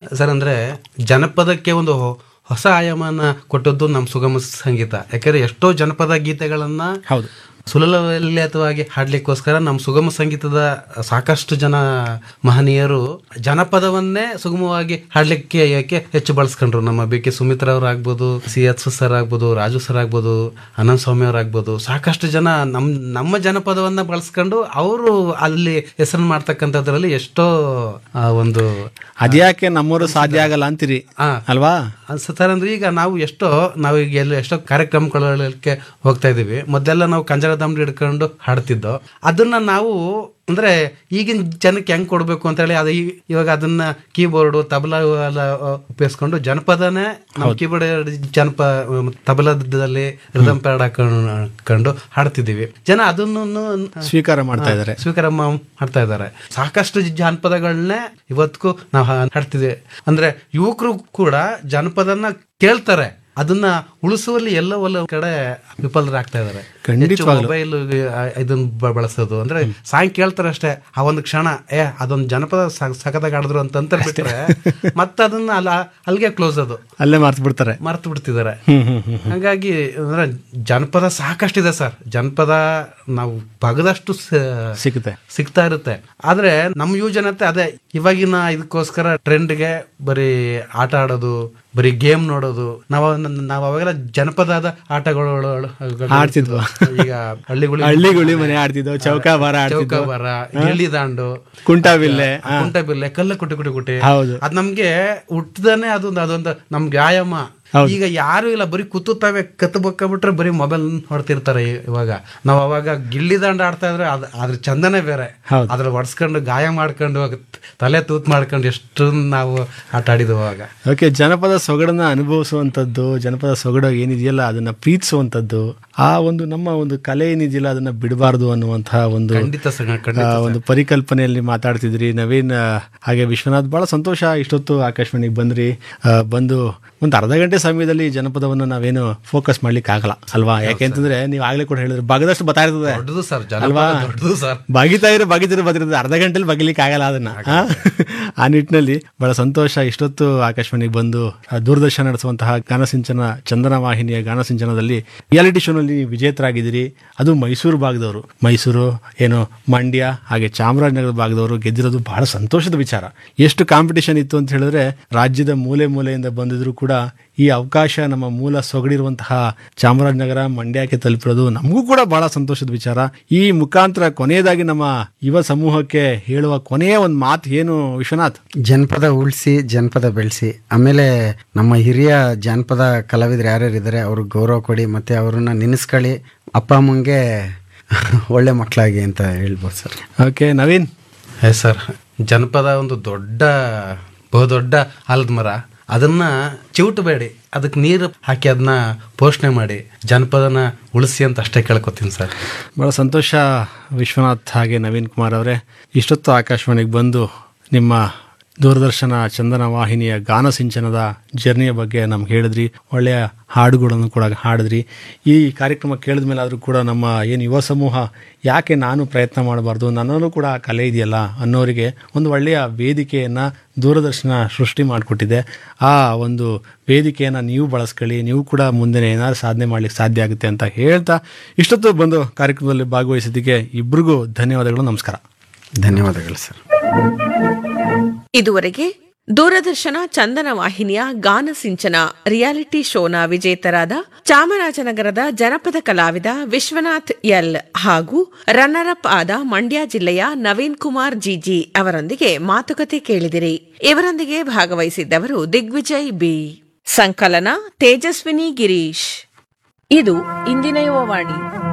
Sir ಅಂದ್ರೆ ಜನಪದಕ್ಕೆ ಒಂದು ಹೊಸ ಆಯಾಮನ ಕೊಟ್ಟದ್ದು ನಮ್ಮ ಸುಗಮ ಸಂಗೀತ ಯಾಕಂದ್ರೆ ಎಷ್ಟೋ ಜನಪದ ಗೀತೆಗಳನ್ನ ಹೌದು ಸುಲಲಿತವಾಗಿ ಹಾಡ್ಲಿಕ್ಕೋಸ್ಕರ ನಮ್ಮ ಸುಗಮ ಸಂಗೀತದ ಸಾಕಷ್ಟು ಜನ ಮಹನೀಯರು ಜನಪದವನ್ನೇ ಸುಗಮವಾಗಿ ಹಾಡ್ಲಿಕ್ಕೆ ಯಾಕೆ ಹೆಚ್ಚು ಬಳಸ್ಕೊಂಡ್ರು ನಮ್ಮ ಬಿ ಕೆ ಸುಮಿತ್ರಾ ಅವ್ರು ಆಗ್ಬೋದು ಸಿ ಎಚ್ ಸರ್ ಆಗ್ಬೋದು ರಾಜು ಸರ್ ಆಗ್ಬೋದು ಅನಂತ ಸ್ವಾಮಿ ಅವ್ರು ಆಗ್ಬೋದು ಸಾಕಷ್ಟು ಜನ ನಮ್ ನಮ್ಮ ಜನಪದವನ್ನ ಬಳಸ್ಕೊಂಡು ಅವರು ಅಲ್ಲಿ ಹೆಸರು ಮಾಡ್ತಕ್ಕಂಥದ್ರಲ್ಲಿ ಎಷ್ಟೋ ಆ, ಒಂದು ಅದ್ಯಾಕೆ ನಮ್ಮವರು ಸಾಧ್ಯ ಆಗಲ್ಲ ಅಂತೀರಿ ಆ, ಅಲ್ವಾ ಅನ್ಸುತ್ತಾರೆ ಅಂದ್ರೆ ಈಗ ನಾವು ಎಷ್ಟೋ ನಾವು ಈಗ ಎಲ್ಲ ಎಷ್ಟೋ ಕಾರ್ಯಕ್ರಮಗಳಿಗೆ ಹೋಗ್ತಾ ಇದೀವಿ ಮೊದಲೆಲ್ಲ ನಾವು ಕಂಜರ ದಮ್ಡಿ ಹಿಡ್ಕೊಂಡು ಹಾಡ್ತಿದ್ದೋ ಅದನ್ನ ನಾವು ಅಂದ್ರೆ ಈಗಿನ ಜನಕ್ಕೆ ಹೆಂಗ್ ಕೊಡ್ಬೇಕು ಅಂತ ಹೇಳಿ ಅದು ಈ- ಇವಾಗ ಅದನ್ನ ಕೀಬೋರ್ಡ್ ತಬಲಾ ಎಲ್ಲ ಉಪಯೋಗಿಸ್ಕೊಂಡು ಜನಪದನೇ ನಾವು ಕೀಬೋರ್ಡ್ ಜನಪ ತಬಲದಲ್ಲಿ ರಿದಮ್ ಪ್ಯಾಡ್ ಹಾಕೊಂಡು ಹಾಡ್ತಿದೀವಿ ಜನ ಅದನ್ನು ಸ್ವೀಕಾರ ಮಾಡ್ತಾ ಇದ್ದಾರೆ ಸ್ವೀಕಾರ ಮಾ- ಮಾಡ್ತಾ ಇದ್ದಾರೆ ಸಾಕಷ್ಟು ಜಾನಪದಗಳನ್ನೇ ಇವತ್ತಿಗೂ ನಾವು ಹಾ- ಹಾಡ್ತಿದ್ವಿ ಅಂದ್ರೆ ಯುವಕರು ಕೂಡ ಜಾನಪದನ ಕೇಳ್ತಾರೆ ಅದನ್ನ ಉಳಿಸುವಲ್ಲಿ ಎಲ್ಲ ಒಲ್ಲ ಕಡೆ ವಿಫಲರಾಗ್ತಾ ಇದ್ದಾರೆ ಖಂಡಿತವಾಗ್ಲೂ. ಮೊಬೈಲ್ ಇದನ್ನ ಬ- ಬಳಸೋದು ಅಂದ್ರೆ ಸಾಂಗ್ ಕೇಳ್ತಾರೆ ಅಷ್ಟೇ ಆ ಒಂದು ಕ್ಷಣ ಏ ಅದೊಂದು ಜನಪದ ಸ- ಸಖತ್ತಾಗಿ ಆಡಿದ್ರು ಅಂತ ಅಂತ ಬಿಟ್ರೆ ಮತ್ತೆ ಅದನ್ನ ಅಲ್ಲ ಅಲ್ಲಿಗೆ ಕ್ಲೋಸ್ ಅದು ಅಲ್ಲೇ ಮರ್ತು ಬಿಡ್ತಾರೆ ಮರ್ತು ಬಿಡ್ತಿದ್ದಾರೆ ಹ್ಮ್ ಹ್ಮ್ ಹ್ಮ್ ಹಾಗಾಗಿ ಅಂದ್ರೆ ಜನಪದ ಸಾಕಷ್ಟಿದೆ ಸರ್ ಜನಪದ ನಾವು ಬಗದಷ್ಟು ಸ- ಸಿಗುತ್ತೆ ಸಿಗ್ತಾ ಇರುತ್ತೆ ಆದ್ರೆ ನಮ್ಮ ಯುವ ಜನತೆ ಅದೇ ಇವಾಗಿನ ಇದಕ್ಕೋಸ್ಕರ ಟ್ರೆಂಡ್ಗೆ ಬರೀ ಆಟ ಆಡೋದು ಬರೀ ಗೇಮ್ ನೋಡೋದು ನಾವು ನಾವು ಅವಾಗೆಲ್ಲ ಜನಪದದ ಆಟಗಳು ಆಡ್ತಿದ್ವು. ಈಗ ಹಳ್ಳಿಗಳು ಹಳ್ಳಿಗುಳಿ ಮನೆ ಆಡ್ತಿದ್ದೋ ಚೌಕಾಬಾರ ಆಡ್ತಿದ್ದೋ ಚೌಕಾಬಾರ ಗಿಲ್ಲಿ ದಾಂಡು ಕುಂಟಾಬಿಲ್ಲೆ ಕುಂಟೆಬಿಲ್ಲೆ ಕಲ್ಲ ಕುಟಿ ಕುಟಿ ಕುಟಿ ಹೌದು. ಅದ್ ನಮ್ಗೆ ಹುಟ್ಟದನೆ ಅದೊಂದು ಅದೊಂದು ನಮ್ಗೆ ವ್ಯಾಯಾಮ ಈಗ ಯಾರು ಇಲ್ಲ ಬರೀ ಕೂತುತ್ತವೆ ಕತ್ತು ಬಿಟ್ರೆ ಬರೀ ಮೊಬೈಲ್ ನೋಡ್ತಿರ್ತಾರೆ ಇ- ಇವಾಗ ನಾವ್ ಅವಾಗ ಗಿಲ್ಲಿ ದಾಂಡ ಆಡ್ತಾ ಇದ್ರೆ ಅದ್ ಅದ್ರ ಚಂದನೆ ಬೇರೆ ಹೌದು. ಅದ್ರ ಒಡ್ಸ್ಕೊಂಡು ಗಾಯ ಮಾಡ್ಕೊಂಡು ಅದ್ ತಲೆ ತೂತ್ ಮಾಡ್ಕೊಂಡು ಎಷ್ಟು ನಾವು ಆಟ ಆಡಿದ್ವು ಅವಾಗ ಓಕೆ ಜನಪದ ಸೊಗಡನ್ನ ಅನುಭವಿಸುವಂಥದ್ದು ಜನಪದ ಸೊಗಡು ಏನಿದೆಯಲ್ಲ ಅದನ್ನ ಪ್ರೀತಿಸುವಂಥದ್ದು ಆ ಒಂದು ನಮ್ಮ ಒಂದು ಕಲೆ ಏನಿದೆಯಲ್ಲ ಅದನ್ನ ಬಿಡಬಾರ್ದು ಅನ್ನುವಂತಹ ಒಂದು ಖಂಡಿತ ಸರ್ ಖಂಡಿತ ಆ, ಒಂದು ಪರಿಕಲ್ಪನೆಯಲ್ಲಿ ಮಾತಾಡ್ತಿದ್ರಿ ನವೀನ್ ಆ, ಹಾಗೆ ವಿಶ್ವನಾಥ್ ಬಹಳ ಸಂತೋಷ ಇಷ್ಟೊತ್ತು ಆಕಾಶವಾಣಿಗೆ ಬಂದ್ರಿ ಆ, ಬಂದು ಒಂದು ಅರ್ಧ ಗಂಟೆ ಸಮಯದಲ್ಲಿ ಈ ಜನಪದವನ್ನು ನಾವೇನು ಫೋಕಸ್ ಮಾಡ್ಲಿಕ್ಕೆ ಆಗಲ್ಲ ಅಲ್ವಾ ಯಾಕೆಂತಂದ್ರೆ ನೀವು ಆಗ್ಲೇ ಕೂಡ ಹೇಳಿದ್ರೆ ಬಗದಷ್ಟು ಬತ್ತಾ ಇರ್ತದೆ ದೊಡ್ಡದು ಸರ್ ಅಲ್ವಾ? ಜನಪದ ದೊಡ್ಡದು ಸರ್ ಬಾಗಿತಾ ಇರೋ ಬಾಗಿತಿರೋ ಬದಿರೋದು ಅರ್ಧ ಗಂಟೆಲಿ ಬಗಿಲಿಕ್ಕೆ ಆಗಲ್ಲ ಅದನ್ನ ಆ? ಆ ನಿಟ್ಟಿನಲ್ಲಿ ಬಹಳ ಸಂತೋಷ ಇಷ್ಟೊತ್ತು ಆಕಾಶವಾಣಿಗೆ ಬಂದು ಆ, ದೂರದರ್ಶನ ನಡೆಸುವಂತಹ ಗಾನಸಿಂಚನ ಚಂದನ ವಾಹಿನಿಯ ಗಾನಸಿಂಚನದಲ್ಲಿ ರಿಯಾಲಿಟಿ ಶೋನಲ್ಲಿ ನೀವು ವಿಜೇತರಾಗಿದ್ದೀರಿ ಅದು ಮೈಸೂರು ಭಾಗದವರು ಮೈಸೂರು ಏನು ಮಂಡ್ಯ ಹಾಗೆ ಚಾಮರಾಜನಗರ ಭಾಗದವರು ಗೆದ್ದಿರೋದು ಬಹಳ ಸಂತೋಷದ ವಿಚಾರ ಎಷ್ಟು ಕಾಂಪಿಟಿಷನ್ ಇತ್ತು ಅಂತ ಹೇಳಿದ್ರೆ ರಾಜ್ಯದ ಮೂಲೆ ಮೂಲೆಯಿಂದ ಬಂದಿದ್ರು ಕೂಡ ಈ ಅವಕಾಶ ನಮ್ಮ ಮೂಲ ಸೊಗಡಿರುವಂತಹ ಚಾಮರಾಜನಗರ ಮಂಡ್ಯಕ್ಕೆ ತಲುಪಿರೋದು ನಮಗೂ ಕೂಡ ಬಹಳ ಸಂತೋಷದ ವಿಚಾರ ಈ ಮುಖಾಂತರ ಕೊನೆಯದಾಗಿ ನಮ್ಮ ಯುವ ಸಮೂಹಕ್ಕೆ ಹೇಳುವ ಕೊನೆಯ ಒಂದು ಮಾತು ಏನು ವಿಶ್ವನಾಥ್ ಜನಪದ ಉಳಿಸಿ ಜನಪದ ಬೆಳೆಸಿ ಆಮೇಲೆ ನಮ್ಮ ಹಿರಿಯ ಜಾನಪದ ಕಲಾವಿದರು ಯಾರ್ಯಾರು ಇದ್ದಾರೆ ಅವ್ರಿಗೆ ಗೌರವ ಕೊಡಿ ಮತ್ತೆ ಅವ್ರನ್ನ ನೆನೆಸ್ಕೊಳ್ಳಿ ಅಪ್ಪ ಅಮ್ಮಂಗೆ ಒಳ್ಳೆ ಮಕ್ಕಳಾಗಿ ಅಂತ ಹೇಳ್ಬೋದು sir okay Naveen yes sir ಜನಪದ ಒಂದು ದೊಡ್ಡ ಬಹುದೊಡ್ಡ ಆಲದ ಮರ ಅದನ್ನ ಚಿವುಟಬೇಡಿ ಅದಕ್ಕೆ ನೀರು ಹಾಕಿ ಅದನ್ನ ಪೋಷಣೆ ಮಾಡಿ ಜನಪದನ ಉಳಿಸಿ ಅಂತ ಅಷ್ಟೇ ಕೇಳ್ಕೊತೀನಿ ಸರ್ ಬಹಳ ಸಂತೋಷ ವಿಶ್ವನಾಥ್ ಹಾಗೆ ನವೀನ್ ಕುಮಾರ್ ಅವರೇ ಇಷ್ಟೊತ್ತು ಆಕಾಶವಾಣಿಗೆ ಬಂದು ನಿಮ್ಮ ದೂರದರ್ಶನ ಚಂದನ ವಾಹಿನಿಯ ಗಾನ ಸಿಂಚನದ ಜರ್ನಿಯ ಬಗ್ಗೆ ನಮ್ಗೆ ಹೇಳಿದ್ರಿ ಒಳ್ಳೆಯ ಹಾಡುಗಳನ್ನು ಕೂಡ ಹಾಡಿದ್ರಿ ಈ ಕಾರ್ಯಕ್ರಮ ಕೇಳಿದ ಮೇಲೆ ಆದರೂ ಕೂಡ ನಮ್ಮ ಏನು ಯುವ ಸಮೂಹ ಯಾಕೆ ನಾನು ಪ್ರಯತ್ನ ಮಾಡಬಾರ್ದು ನನ್ನಲ್ಲೂ ಕೂಡ ಆ ಕಲೆ ಇದೆಯಲ್ಲ ಅನ್ನೋರಿಗೆ ಒಂದು ಒಳ್ಳೆಯ ವೇದಿಕೆಯನ್ನು ದೂರದರ್ಶನ ಸೃಷ್ಟಿ ಮಾಡಿಕೊಟ್ಟಿದೆ ಆ ಒಂದು ವೇದಿಕೆಯನ್ನು ನೀವು ಬಳಸ್ಕೊಳ್ಳಿ ನೀವು ಕೂಡ ಮುಂದೆ ಏನಾದ್ರು ಸಾಧನೆ ಮಾಡ್ಲಿಕ್ಕೆ ಸಾಧ್ಯ ಆಗುತ್ತೆ ಅಂತ ಹೇಳ್ತಾ ಇಷ್ಟೊತ್ತು ಬಂದು ಕಾರ್ಯಕ್ರಮದಲ್ಲಿ ಭಾಗವಹಿಸಿದ್ದಕ್ಕೆ ಇಬ್ಬರಿಗೂ ಧನ್ಯವಾದಗಳು ನಮಸ್ಕಾರ ಧನ್ಯವಾದಗಳು ಸರ್ ಇದುವರೆಗೆ ದೂರದರ್ಶನ ಚಂದನ ವಾಹಿನಿಯ ಗಾನ ಸಿಂಚನ ರಿಯಾಲಿಟಿ ಶೋನ ವಿಜೇತರಾದ ಚಾಮರಾಜನಗರದ ಜನಪದ ಕಲಾವಿದ ವಿಶ್ವನಾಥ್ ಎಲ್ ಹಾಗೂ ರನ್ನರ್ ಅಪ್ ಆದ ಮಂಡ್ಯ ಜಿಲ್ಲೆಯ ನವೀನ್ ಕುಮಾರ್ ಜಿಜಿ ಅವರೊಂದಿಗೆ ಮಾತುಕತೆ ಕೇಳಿದಿರಿ ಇವರೊಂದಿಗೆ ಭಾಗವಹಿಸಿದ್ದವರು ದಿಗ್ವಿಜಯ್ ಬಿ ಸಂಕಲನ ತೇಜಸ್ವಿನಿ ಗಿರೀಶ್ ಇದು ಇಂದಿನ ಯುವವಾಣಿ